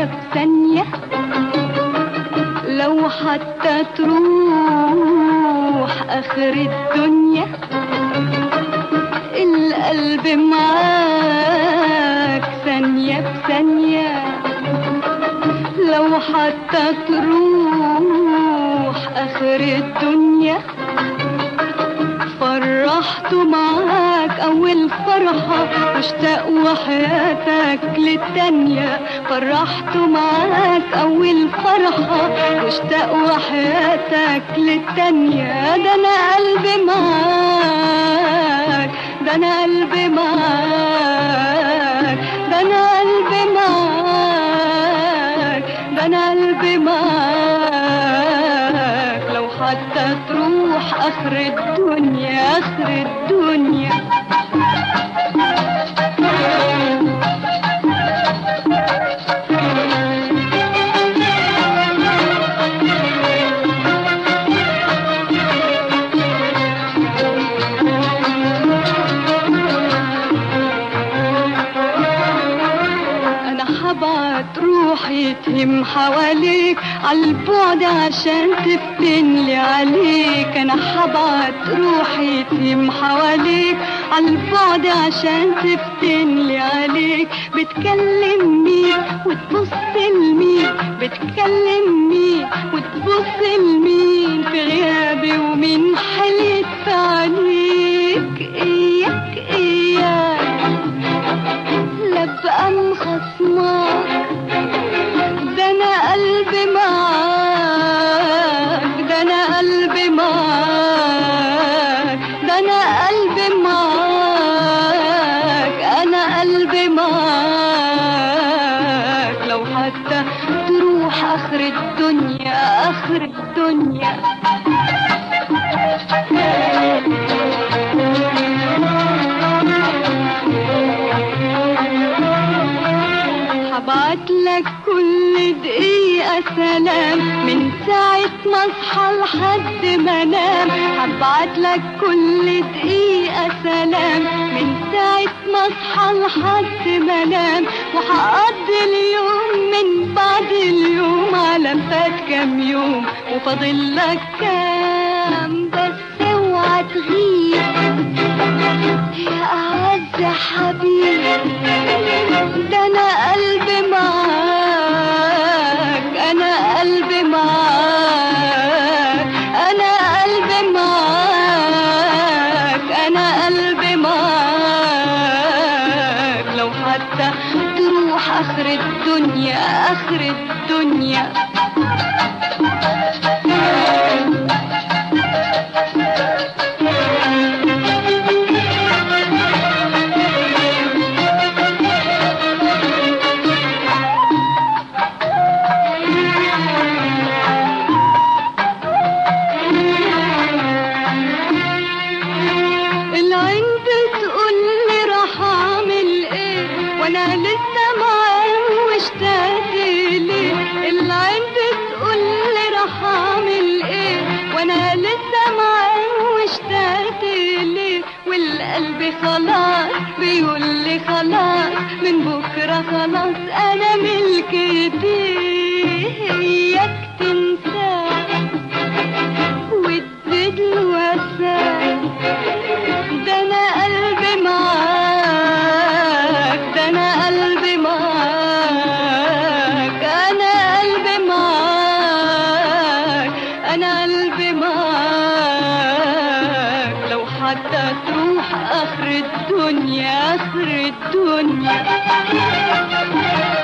ثانية بثانية لو حتى تروح آخر الدنيا القلب معاك ثانية بثانية لو حتى تروح آخر الدنيا فرحت معاك أول فرحة واشتاق وحياتك للتانية فرحت معاك أول فرحة واشتاق وحياتك للتانية ده أنا قلبي معاك ده أنا قلبي معاك ده أنا قلبي معاك ده أنا قلبي معاك لو حتى تروح آخر الدنيا آخر الدنيا انا حبعت روحي تهم حواليك عالبعد عشان تفتنلي عليك انا حبعت روحي تهم حواليك عالبعد عشان تفتنلي عليك بتكلم مين وتبص لمين بتكلم مين وتبص لمين في غيابي ومين حليت في عليك اياك اياك لا بقى مخصمك ده انا قلبي معاك ده انا قلبي معاك ده انا قلبي معاك انا قلبي معاك لو حتى تروح اخر الدنيا اخر الدنيا هبعت لك كل دقيقة سلام من ساعة ما اصحى لحد ما انام هبعت لك كل دقيقة سلام من ساعة ما اصحى لحد ما انام وهقضي اليوم من بعد اليوم على فات كام يوم وفاضل لك كام بس اوعى تغيب يا أعز حبيب ده أنا قلبي معاك أنا قلبي معاك أنا قلبي معاك أنا قلبي معاك لو حتى تروح آخر الدنيا آخر الدنيا العين بتقول لي راح اعمل ايه وانا لسه معاه واشتاق ليه العين بتقول لي راح اعمل ايه وانا لسه معاه واشتاق ليه والقلب خلاص بيقول لي خلاص من بكره خلاص انا ملك ايديه اياك تنساه وتزيد له وسام ده انا قلبي معاك ده انا قلبي معاك انا قلبي معاك انا قلبي معاك لو حتى تروح اخر الدنيا اخر الدنيا